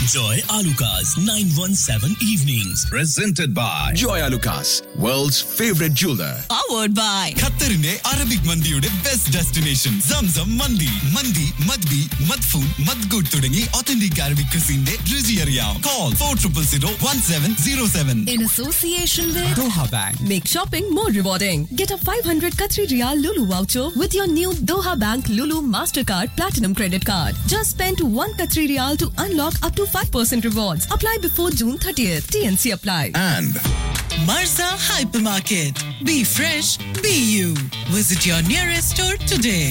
Enjoy Alucard's 917 evenings. presented by Joy Alucas, world's favorite jeweler. powered by ഖത്തറിന്റെ Arabic മന്തിയുടെ best destination സംസം മന്തി മന്തി മദ്ബി മദ്ഫൂൻ മദ്ഗുഡ് തുടങ്ങി ഒത്തന്റിക് അറബിക് ക്രിസിന്റെ രുചി അറിയാം call four triple zero one seven zero seven in association with Doha bank Make shopping more rewarding. Get a 500 Qatari Riyal Lulu voucher with your new Doha Bank Lulu Mastercard Platinum Credit Card. Just spend 1 Qatari Riyal to unlock up to 5% rewards. Apply before June 30th. TNC apply. And Marza Hypermarket. Be fresh, be you. Visit your nearest store today.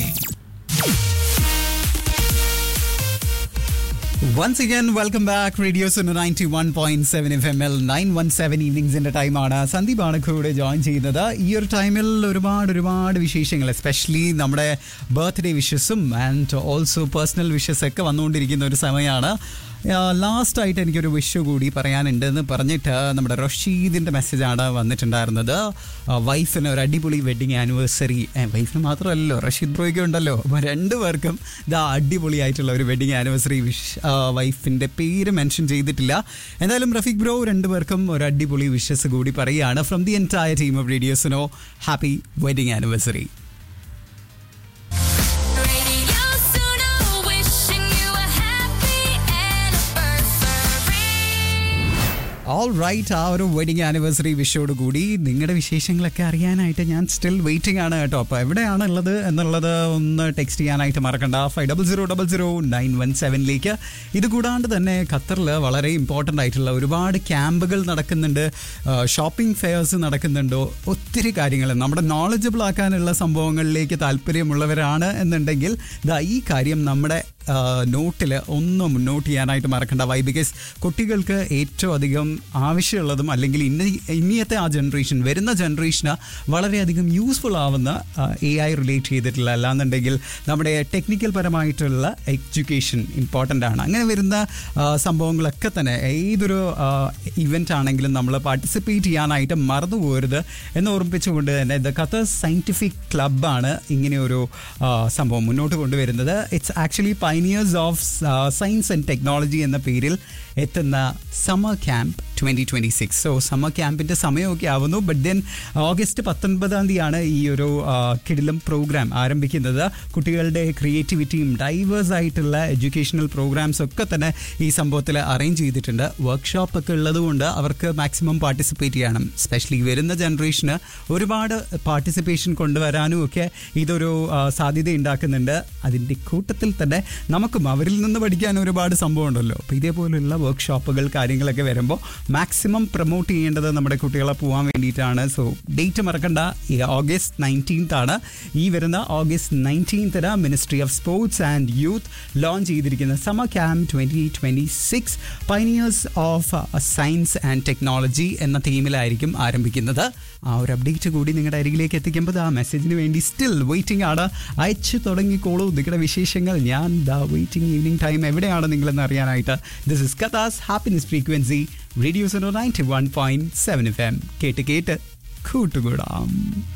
Once again welcome back radio Suno ninety one point seven F M L nine one seven ഈവനിങ്സിന്റെ ടൈമാണ് സന്ദീപാണ് കൂടെ join ചെയ്യുന്നത് ഈ ഒരു ടൈമിൽ ഒരുപാട് ഒരുപാട് വിശേഷങ്ങൾ എസ്പെഷ്യലി നമ്മുടെ ബർത്ത്ഡേ വിഷസും ആൻഡ് ഓൾസോ പേഴ്സണൽ വിഷസ് ഒക്കെ വന്നുകൊണ്ടിരിക്കുന്ന ഒരു സമയമാണ് ലാസ്റ്റ് ആയിട്ട് എനിക്കൊരു വിഷ് കൂടി പറയാനുണ്ട് എന്ന് പറഞ്ഞിട്ട് നമ്മുടെ റഷീദിൻ്റെ മെസ്സേജാണ് വന്നിട്ടുണ്ടായിരുന്നത് വൈഫിന് ഒരു അടിപൊളി വെഡിങ് ആനിവേഴ്സറി വൈഫിന് മാത്രമല്ലല്ലോ റഷീദ് ബ്രോയ്ക്ക് ഉണ്ടല്ലോ അപ്പോൾ രണ്ടുപേർക്കും ഇതാ അടിപൊളിയായിട്ടുള്ള ഒരു വെഡിങ് ആനിവേഴ്സറി വിഷ് വൈഫിൻ്റെ പേര് മെൻഷൻ ചെയ്തിട്ടില്ല എന്തായാലും റഫീഖ് ബ്രോ രണ്ടുപേർക്കും ഒരു അടിപൊളി വിഷസ് കൂടി പറയുകയാണ് from the entire team of റേഡിയോസിനോ happy wedding anniversary Radio Suno, wishing you a happy anniversary. All right ആ ഒരു വെഡിങ് ആനിവേഴ്സറി വിഷയോട് കൂടി നിങ്ങളുടെ വിശേഷങ്ങളൊക്കെ അറിയാനായിട്ട് ഞാൻ സ്റ്റിൽ വെയിറ്റിംഗ് ആണ് കേട്ടോ അപ്പോൾ എവിടെയാണ് ഉള്ളത് എന്നുള്ളത് ഒന്ന് ടെക്സ്റ്റ് ചെയ്യാനായിട്ട് മറക്കണ്ട five double zero double zero nine one സെവനിലേക്ക് ഇത് കൂടാണ്ട് തന്നെ ഖത്തറിൽ വളരെ ഇമ്പോർട്ടൻ്റ് ആയിട്ടുള്ള ഒരുപാട് ക്യാമ്പുകൾ നടക്കുന്നുണ്ട് ഷോപ്പിംഗ് ഫെയർസ് നടക്കുന്നുണ്ട് ഒത്തിരി കാര്യങ്ങൾ നമ്മുടെ നോളജബിൾ ആക്കാനുള്ള സംഭവങ്ങളിലേക്ക് താല്പര്യമുള്ളവരാണ് എന്നുണ്ടെങ്കിൽ ദാ ഈ കാര്യം നമ്മുടെ നോട്ടിൽ ഒന്ന് മുന്നോട്ട് ചെയ്യാനായിട്ട് മറക്കണ്ട വൈ ബിക്കോസ് കുട്ടികൾക്ക് ഏറ്റവും അധികം ആവശ്യമുള്ളതും അല്ലെങ്കിൽ ഇന്ന ഇനിയത്തെ ആ ജനറേഷൻ വരുന്ന ജനറേഷന് വളരെയധികം യൂസ്ഫുൾ ആവുന്ന എ ഐ റിലേറ്റ് ചെയ്തിട്ടുള്ള അല്ലാന്നുണ്ടെങ്കിൽ നമ്മുടെ ടെക്നിക്കൽ പരമായിട്ടുള്ള എഡ്യൂക്കേഷൻ ഇമ്പോർട്ടൻ്റ് ആണ് അങ്ങനെ വരുന്ന ആ, സംഭവങ്ങളൊക്കെ തന്നെ ഏതൊരു ഇവൻ്റ് ആണെങ്കിലും നമ്മൾ പാർട്ടിസിപ്പേറ്റ് ചെയ്യാനായിട്ട് മറന്നു പോകരുത് എന്ന് ഓർമ്മിപ്പിച്ചുകൊണ്ട് തന്നെ ദ ഖത്തർ സയൻറ്റിഫിക് ക്ലബ്ബാണ് ഇങ്ങനെ ഒരു ആ, സംഭവം മുന്നോട്ട് കൊണ്ടുവരുന്നത് it's actually pioneers of science and technology എന്ന പേരിൽ എത്തുന്ന summer camp twenty twenty six so summer ക്യാമ്പിൻ്റെ സമയമൊക്കെ ആവുന്നു ബട്ട് ദെൻ ഓഗസ്റ്റ് പത്തൊൻപതാം തീയതിയാണ് ഈ ഒരു ആ, കിടിലം പ്രോഗ്രാം ആരംഭിക്കുന്നത് കുട്ടികളുടെ ക്രിയേറ്റിവിറ്റിയും ഡൈവേഴ്സ് ആയിട്ടുള്ള എഡ്യൂക്കേഷണൽ പ്രോഗ്രാംസ് ഒക്കെ തന്നെ ഈ സംഭവത്തിൽ അറേഞ്ച് ചെയ്തിട്ടുണ്ട് വർക്ക്ഷോപ്പ് ഒക്കെ ഉള്ളതുകൊണ്ട് അവർക്ക് മാക്സിമം പാർട്ടിസിപ്പേറ്റ് ചെയ്യണം സ്പെഷ്യലി വരുന്ന ജനറേഷന് ഒരുപാട് പാർട്ടിസിപ്പേഷൻ കൊണ്ടുവരാനും ഒക്കെ ഇതൊരു ആ, സാധ്യത ഉണ്ടാക്കുന്നുണ്ട് അതിൻ്റെ കൂട്ടത്തിൽ തന്നെ നമുക്കും അവരിൽ നിന്ന് പഠിക്കാൻ ഒരുപാട് സംഭവം ഉണ്ടല്ലോ അപ്പോൾ ഇതേപോലുള്ള വർക്ക്ഷോപ്പുകൾ കാര്യങ്ങളൊക്കെ വരുമ്പോൾ മാക്സിമം പ്രൊമോട്ട് ചെയ്യേണ്ടത് നമ്മുടെ കുട്ടികളെ പോകാൻ വേണ്ടിയിട്ടാണ് സോ ഡേറ്റ് മറക്കണ്ട ഈ ഓഗസ്റ്റ് നയൻറ്റീൻത്ത് ആണ് ഈ വരുന്ന ഓഗസ്റ്റ് നയൻറ്റീൻത്തിന് ministry of sports and youth launch ചെയ്തിരിക്കുന്ന summer camp twenty twenty six pioneers of science and technology എന്ന തീമിലായിരിക്കും ആരംഭിക്കുന്നത് ആ ഒരു അപ്ഡേറ്റ് കൂടി നിങ്ങളുടെ അരികിലേക്ക് എത്തിക്കുമ്പോൾ ആ മെസ്സേജിന് വേണ്ടി സ്റ്റിൽ വെയിറ്റിംഗ് ആണ് അയച്ചു തുടങ്ങിക്കോളൂ നിങ്ങളുടെ വിശേഷങ്ങൾ ഞാൻ ദ വെയിറ്റിംഗ് ഈവനിങ് ടൈം എവിടെയാണ് നിങ്ങളെന്ന് അറിയാനായിട്ട് this is Qatar's happiness frequency radio zero ninety one point seven F M കേട്ട് കേട്ട് കൂട്ടുകൂടാം